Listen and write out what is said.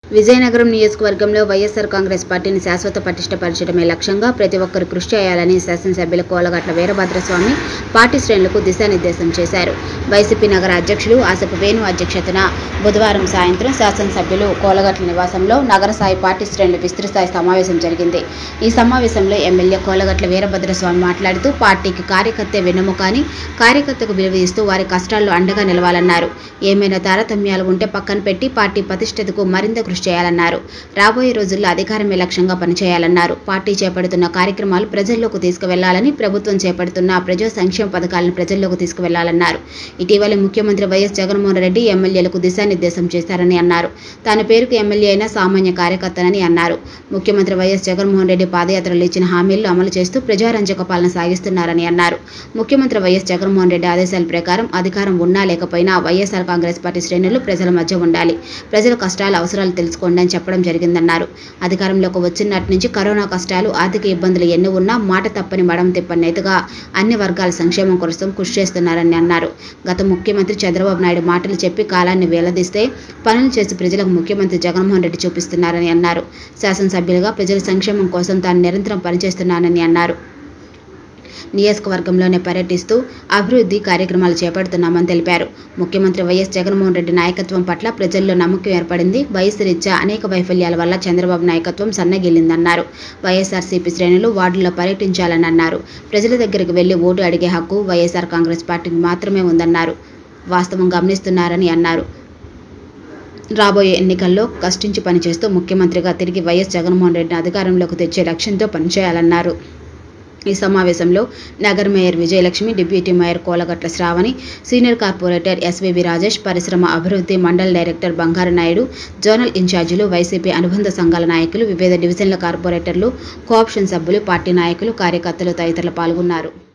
విజయనగరం నియోజకవర్గంలో వైఎస్ఆర్ కాంగ్రెస్ పార్టీని శాశ్వత పటిష్టపరచడమే లక్ష్యంగా ప్రతి ఒక్కరు కృషి చేయాలని శాసనసభ్యులు కోలగట్ల వీరభద్రస్వామి పార్టీ శ్రేణులకు దిశానిర్దేశం చేశారు వైసీపీ నగర అధ్యక్షులు ఆసపు వేణు అధ్యక్షతన బుధవారం సాయంత్రం శాసనసభ్యులు కోలగట్ల నివాసంలో నగర స్థాయి పార్టీ శ్రేణుల విస్తృతస్థాయి సమావేశం జరిగింది ఈ సమావేశంలో ఎమ్మెల్యే కోలగట్ల వీరభద్రస్వామి మాట్లాడుతూ పార్టీకి కార్యకర్తే వెన్నెముక అని కార్యకర్తకు విలువ ఇస్తూ వారి కష్టాల్లో అండగా నిలవాలన్నారు ఏమైనా తారతమ్యాలు ఉంటే పక్కన పెట్టి పార్టీ ప్రతిష్టతకు మరింత కృషి చేయాలన్నారు రాబోయే రోజుల్లో అధికారమే లక్ష్యంగా పనిచేయాలన్నారు పార్టీ చేపడుతున్న కార్యక్రమాలు ప్రజల్లోకి తీసుకువెళ్లాలని ప్రభుత్వం చేపడుతున్న ప్రజా సంక్షేమ పథకాలను ప్రజల్లోకి తీసుకువెళ్లాలన్నారు ఇటీవల ముఖ్యమంత్రి వైఎస్ జగన్మోహన్ రెడ్డి ఎమ్మెల్యేలకు దిశానిర్దేశం చేశారని అన్నారు తన పేరుకు ఎమ్మెల్యే అయిన సామాన్య కార్యకర్తనని అన్నారు ముఖ్యమంత్రి వైఎస్ జగన్మోహన్ రెడ్డి పాదయాత్రలో ఇచ్చిన హామీలను అమలు చేస్తూ ప్రజారంజక పాలన సాగిస్తున్నారని అన్నారు ముఖ్యమంత్రి వైఎస్ జగన్మోహన్ రెడ్డి ఆదేశాల ప్రకారం అధికారం ఉన్నా లేకపోయినా వైఎస్ఆర్ కాంగ్రెస్ పార్టీ శ్రేణులు ప్రజల మధ్య ఉండాలి ప్రజల కష్టాలు అవసరాలు తెలుసుకోండి అని చెప్పడం జరిగిందన్నారు అధికారంలోకి వచ్చినట్టు నుంచి కరోనా కష్టాలు ఆర్థిక ఇబ్బందులు ఎన్ని ఉన్నా మాట తప్పని మడం తిప్పని నేతగా అన్ని వర్గాల సంక్షేమం కోసం కృషి చేస్తున్నారని అన్నారు గత ముఖ్యమంత్రి చంద్రబాబు నాయుడు మాటలు చెప్పి కాలాన్ని వేలదీస్తే పనులు చేసి ప్రజలకు ముఖ్యమంత్రి జగన్మోహన్ రెడ్డి చూపిస్తున్నారని అన్నారు శాసనసభ్యులుగా ప్రజల సంక్షేమం కోసం తాను నిరంతరం పనిచేస్తున్నానని అన్నారు నియోజకవర్గంలోనే పర్యటిస్తూ అభివృద్ధి కార్యక్రమాలు చేపడుతున్నామని తెలిపారు ముఖ్యమంత్రి వైఎస్ జగన్మోహన్ రెడ్డి నాయకత్వం పట్ల ప్రజల్లో నమ్మకం ఏర్పడింది వయసు రీత్యా అనేక వైఫల్యాల వల్ల చంద్రబాబు నాయకత్వం సన్నగిల్లిందన్నారు వైఎస్ఆర్సీపీ శ్రేణులు వార్డుల్లో పర్యటించాలని అన్నారు ప్రజల దగ్గరికి వెళ్లి ఓటు అడిగే హక్కు వైఎస్ఆర్ కాంగ్రెస్ పార్టీకి మాత్రమే ఉందన్నారు వాస్తవం గమనిస్తున్నారని అన్నారు రాబోయే ఎన్నికల్లో కష్టించి పనిచేస్తూ ముఖ్యమంత్రిగా తిరిగి వైఎస్ జగన్మోహన్ రెడ్డిని అధికారంలోకి తెచ్చే లక్ష్యంతో పనిచేయాలన్నారు ఈ సమావేశంలో నగర్ mayor Vijayalakshmi deputy mayor Kolagatla Sravani senior corporator SVB Rajesh పరిశ్రమ అభివృద్ధి మండల డైరెక్టర్ బంగారు నాయుడు జోనల్ ఇన్ఛార్జీలు వైసీపీ అనుబంధ సంఘాల నాయకులు వివిధ డివిజన్ల కార్పొరేటర్లు కోఆప్షన్ సభ్యులు పార్టీ నాయకులు కార్యకర్తలు తదితరులు పాల్గొన్నారు